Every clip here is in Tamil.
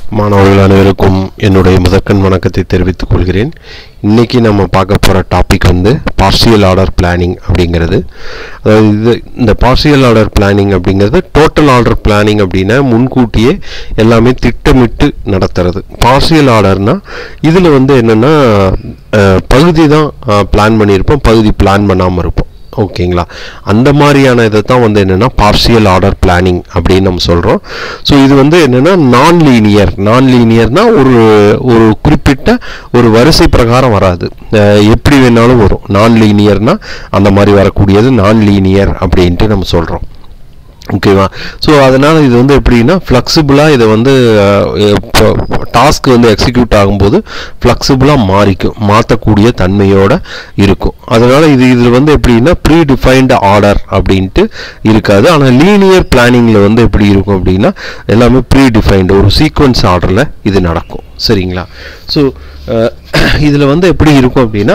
மாணவர்கள் அனைவருக்கும் என்னுடைய முதற்கண் வணக்கத்தை தெரிவித்துக் கொள்கிறேன் இன்னைக்கு நம்ம பார்க்க போகிற டாபிக் வந்து பார்சியல் ஆர்டர் பிளானிங் அப்படிங்கிறது அதாவது இது இந்த பார்சியல் ஆர்டர் பிளானிங் அப்படிங்கிறது டோட்டல் ஆர்டர் பிளானிங் அப்படின்னா முன்கூட்டியே எல்லாமே திட்டமிட்டு நடத்துறது பார்சியல் ஆர்டர்னா இதில் வந்து என்னென்னா பகுதி தான் பிளான் பண்ணியிருப்போம் பகுதி பிளான் பண்ணாமல் இருப்போம் ஓகேங்களா அந்த மாதிரியான இதை தான் வந்து என்னென்னா பார்சியல் ஆர்டர் பிளானிங் அப்படின்னு நம்ம சொல்கிறோம் ஸோ இது வந்து என்னென்னா நான் லீனியர் நான் லீனியர்னால் ஒரு ஒரு குறிப்பிட்ட ஒரு வரிசை பிரகாரம் வராது அஹ் எப்படி வேணாலும் வரும் நான் லீனியர்னால் அந்த மாதிரி வரக்கூடியது நான் லீனியர் அப்படின்ட்டு நம்ம சொல்கிறோம் ஓகேவா ஸோ அதனால் இது வந்து எப்படின்னா ஃப்ளெக்சிபிளாக இதை வந்து டாஸ்க் வந்து எக்ஸிக்யூட் ஆகும்போது ஃப்ளெக்சிபிளாக மாறிக்கும் மாற்றக்கூடிய தன்மையோடு இருக்கும் அதனால் இது இதில் வந்து எப்படின்னா ப்ரீ டிஃபைன்டு ஆர்டர் அப்படின்ட்டு இருக்காது ஆனால் லீனியர் பிளானிங்கில் வந்து எப்படி இருக்கும் அப்படின்னா எல்லாமே ப்ரீ டிஃபைன்டு ஒரு சீக்வன்ஸ் ஆர்டரில் இது நடக்கும் சரிங்களா ஸோ இதில் வந்து எப்படி இருக்கும் அப்படின்னா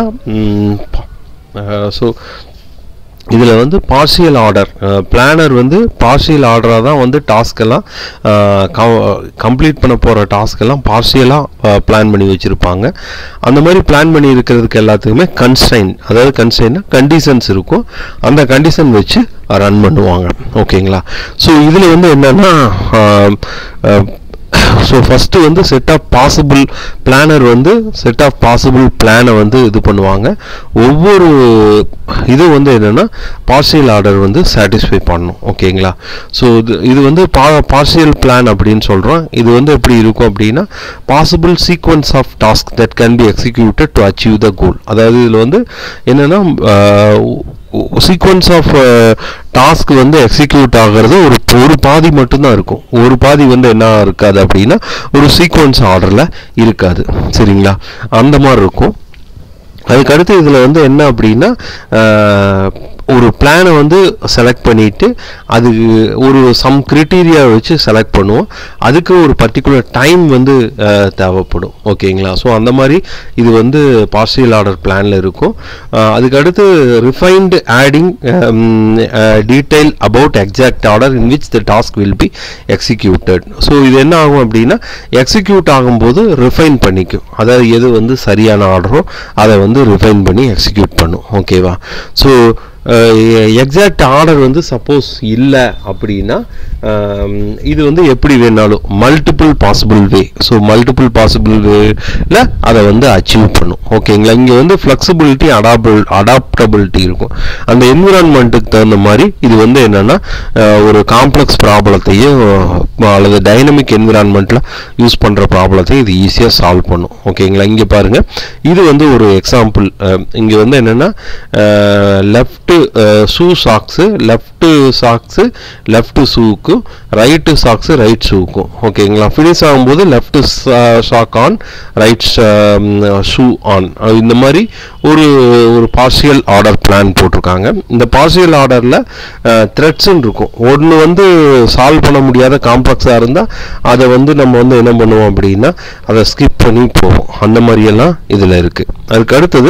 ஸோ இதில் வந்து பார்சியல் ஆர்டர் பிளானர் வந்து பார்சியல் ஆர்டராக தான் வந்து டாஸ்க்கெல்லாம் கம்ப்ளீட் பண்ண போகிற டாஸ்க்கெல்லாம் பார்சியலாக பிளான் பண்ணி வச்சுருப்பாங்க அந்த மாதிரி பிளான் பண்ணி இருக்கிறதுக்கு எல்லாத்துக்குமே கன்ஸ்டைன் அதாவது கன்ஸ்டைன்னா கண்டிஷன்ஸ் இருக்கும் அந்த கண்டிஷன் வச்சு ரன் பண்ணுவாங்க ஓகேங்களா ஸோ இதில் வந்து என்னென்னா ஸோ ஃபஸ்ட்டு வந்து செட் ஆஃப் பாசிபிள் பிளானர் வந்து செட் ஆஃப் பாசிபிள் பிளானை வந்து இது பண்ணுவாங்க ஒவ்வொரு இது வந்து என்னென்னா பார்சியல் ஆர்டர் வந்து சாட்டிஸ்ஃபை பண்ணணும் ஓகேங்களா ஸோ இது இது வந்து பா பார்சியல் பிளான் அப்படின்னு சொல்கிறோம் இது வந்து எப்படி இருக்கும் அப்படின்னா possible sequence of task that can be executed to achieve the goal அதாவது இதில் வந்து என்னென்னா சீக்வன்ஸ் ஆஃப் டாஸ்க் வந்து எக்ஸிக்யூட் ஆகிறது ஒரு ஒரு பாதி மட்டும்தான் இருக்கும் ஒரு பாதி வந்து என்ன இருக்காது அப்படின்னா ஒரு சீக்வன்ஸ் ஆர்டரில் இருக்காது சரிங்களா அந்த மாதிரி இருக்கும் அதுக்கடுத்து இதில் வந்து என்ன அப்படின்னா ஒரு பிளானை வந்து செலக்ட் பண்ணிவிட்டு அது ஒரு சம் க்ரிட்டீரியா வச்சு செலக்ட் பண்ணுவோம் அதுக்கு ஒரு பர்டிகுலர் டைம் வந்து தேவைப்படும் ஓகேங்களா ஸோ அந்த மாதிரி இது வந்து பார்சியல் ஆர்டர் பிளானில் இருக்கும் அதுக்கடுத்து refined adding detail about exact order in which the task will be executed so இது என்ன ஆகும் அப்படின்னா எக்ஸிக்யூட் ஆகும்போது ரிஃபைன் பண்ணிக்கும் அதாவது எது வந்து சரியான ஆர்டரோ அதை வந்து ரிஃபைன் பண்ணி எக்ஸிக்யூட் பண்ணும் ஓகேவா ஸோ எக்ஸாக்ட் ஆர்டர் வந்து சப்போஸ் இல்லை அப்படின்னா இது வந்து எப்படி வேணாலும் multiple possible way so multiple possible வேல அதை வந்து அச்சீவ் பண்ணும் ஓகேங்களா இங்கே வந்து ஃப்ளெக்சிபிலிட்டி அடாபிள் அடாப்டபிலிட்டி இருக்கும் அந்த என்விரான்மெண்ட்டுக்கு தகுந்த மாதிரி இது வந்து என்னென்னா ஒரு காம்ப்ளெக்ஸ் ப்ராப்ளத்தையும் அல்லது டைனமிக் என்விரான்மெண்ட்டில் யூஸ் பண்ணுற ப்ராப்ளத்தையும் இது ஈஸியாக சால்வ் பண்ணும் ஓகேங்களா இங்கே பாருங்கள் இது வந்து ஒரு எக்ஸாம்பிள் இங்கே வந்து என்னென்னா left shoe socks left socks left ஷூக்கும் ரைட்டு சாக்ஸு ரைட் ஷூக்கும் ஓகேங்களா ஃபினிஷ் ஆகும்போது left sock on right shoe on இந்த மாதிரி ஒரு ஒரு பார்சியல் ஆர்டர் பிளான் போட்டிருக்காங்க இந்த பார்சியல் ஆர்டரில் த்ரெட்ஸுன்னு இருக்கும் ஒன்று வந்து சால்வ் பண்ண முடியாத காம்ப்ளெக்ஸாக இருந்தால் அதை வந்து நம்ம வந்து என்ன பண்ணுவோம் அப்படின்னா அதை ஸ்கிப் பண்ணி போவோம் அந்த மாதிரியெல்லாம் இதில் இருக்குது அதுக்கு அடுத்தது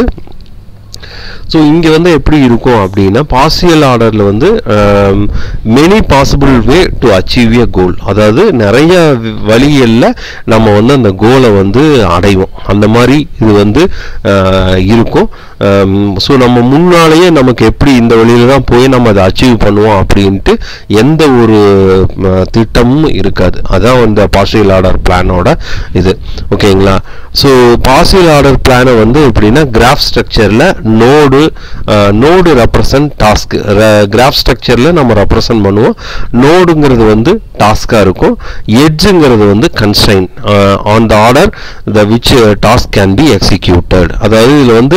ஸோ இங்கே வந்து எப்படி இருக்கும் அப்படின்னா பாசியல் ஆர்டரில் வந்து many possible way to achieve a goal அதாவது நிறைய வழிகளில் நம்ம வந்து அந்த கோலை வந்து அடைவோம் அந்த மாதிரி இது வந்து இருக்கும் ஸோ நம்ம முன்னாலேயே நமக்கு எப்படி இந்த வழியில் தான் போய் நம்ம அதை அச்சீவ் பண்ணுவோம் அப்படின்ட்டு எந்த ஒரு திட்டமும் இருக்காது அதான் இந்த பார்சியல் ஆர்டர் பிளானோட இது ஓகேங்களா ஸோ பார்சியல் ஆர்டர் பிளானை வந்து எப்படின்னா கிராஃப் ஸ்ட்ரக்சரில் node node represent task graph ஸ்ட்ரக்சரில் நம்ம ரெப்ரசன்ட் பண்ணுவோம் நோடுங்கிறது வந்து டாஸ்காக இருக்கும் எட்ஜுங்கிறது வந்து constraint on the order the which task can be executed அதாவது இதில் வந்து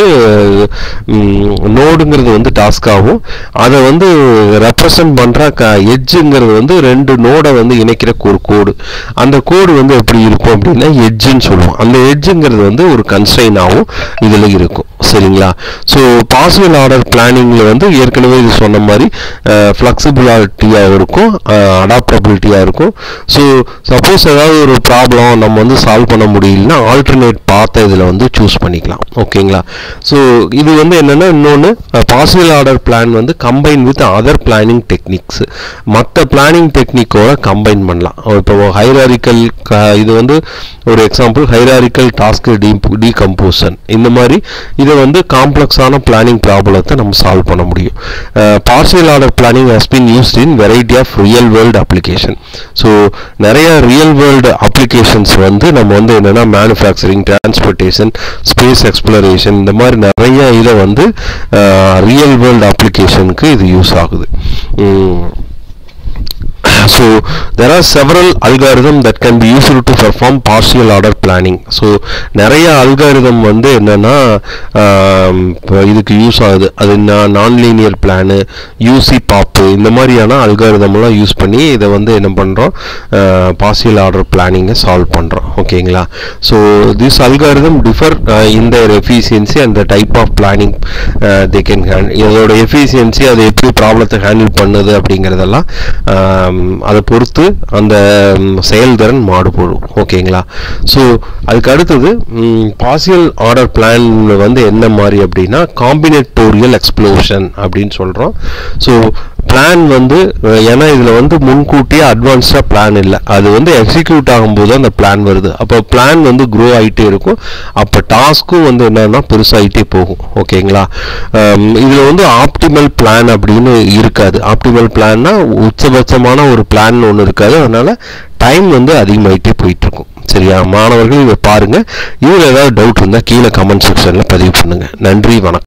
நோடுங்கிறது வந்து டாஸ்காகவும் அதை வந்து ரெப்ரசன்ட் பண்ணுற க எட்ஜுங்கிறது வந்து ரெண்டு நோடை வந்து இணைக்கிற ஒரு கோடு அந்த கோடு வந்து எப்படி இருக்கும் அப்படின்னா எட்ஜுன்னு சொல்லுவோம் அந்த எட்ஜுங்கிறது வந்து ஒரு கன்ஸ்டைனாகவும் இதில் இருக்கும் சரிங்களா ஸோ பார்சியல் ஆர்டர் பிளானிங்கில் வந்து ஏற்கனவே இது சொன்ன மாதிரி ஃப்ளெக்சிபிலிட்டியாக இருக்கும் அடாப்டபிலிட்டியாக இருக்கும் ஸோ சப்போஸ் ஏதாவது ஒரு ப்ராப்ளம் நம்ம வந்து சால்வ் பண்ண முடியலன்னா ஆல்டர்னேட் பாத்தை இதில் வந்து சூஸ் பண்ணிக்கலாம் ஓகேங்களா ஸோ இது வந்து என்னென்னா இன்னொன்று பார்சல் ஆர்டர் பிளான் வந்து combine with other planning techniques மற்ற பிளானிங் டெக்னிக்கோட கம்பைன் பண்ணலாம் இப்போ ஹைராரிக்கல் இது வந்து ஒரு example hierarchical task de decomposition இந்த மாதிரி இதை வந்து காம்ப்ளெக்ஸான பிளானிங் ப்ராப்ளத்தை நம்ம சால்வ் பண்ண முடியும் partial order planning has been used in variety of real world application so நிறைய ரியல் வேர்ல்டு அப்ளிகேஷன்ஸ் வந்து நம்ம வந்து என்னென்னா மேனுஃபேக்சரிங் டிரான்ஸ்போர்ட்டேஷன் ஸ்பேஸ் எக்ஸ்ப்ளரேஷன் இந்த மாதிரி நிறைய இதை வந்து ரியல் வேர்ல்டு அப்ளிகேஷனுக்கு இது யூஸ் ஆகுது so there are several algorithm that can be used to perform partial order planning so நிறைய அல்காரிதம் வந்து என்னன்னா இதுக்கு யூஸ் ஆகுது அது நான் லீனியர் பிளானு யூசி பாப்பு இந்த மாதிரியான அல்காரிதம்லாம் யூஸ் பண்ணி இதை வந்து என்ன பண்ணுறோம் பார்சியல் ஆர்டர் பிளானிங்கை சால்வ் பண்ணுறோம் ஓகேங்களா ஸோ திஸ் அல்காரிதம் டிஃபர் இந்த எஃபிஷியன்சி அந்த type of planning they can hand இதோட எஃபிஷியன்சி அது எப்படி ப்ராப்ளத்தை ஹேண்டில் பண்ணுது அப்படிங்கிறதெல்லாம் அதை பொறுத்து அந்த செயல்திறன் மாறுபடும் ஓகேங்களா ஸோ அதுக்கு அடுத்தது பாசியல் ஆர்டர் பிளான் வந்து என்ன மாதிரி அப்படின்னா காம்பினேட்டோரியல் எக்ஸ்ப்ளோஷன் அப்படின்னு சொல்கிறோம் ஸோ பிளான் வந்து ஏன்னா இதில் வந்து முன்கூட்டியே அட்வான்ஸ்டாக பிளான் இல்லை அது வந்து எக்ஸிக்யூட் ஆகும்போது அந்த பிளான் வருது அப்போ பிளான் வந்து க்ரோ ஆகிட்டே இருக்கும் அப்போ டாஸ்க்கும் வந்து என்னன்னா பெருசாகிட்டே போகும் ஓகேங்களா இதில் வந்து ஆப்டிமல் பிளான் அப்படின்னு இருக்காது ஆப்டிமல் பிளான்னா உச்சபட்சமான ஒரு பிளான் ஒன்று இருக்காது அதனால் டைம் வந்து அதிகமாகிட்டே போயிட்டுருக்கும் சரியா மாணவர்கள் இதை பாருங்கள் இதில் ஏதாவது டவுட் இருந்தால் கீழே கமெண்ட் செக்ஷனில் பதிவு பண்ணுங்கள் நன்றி வணக்கம்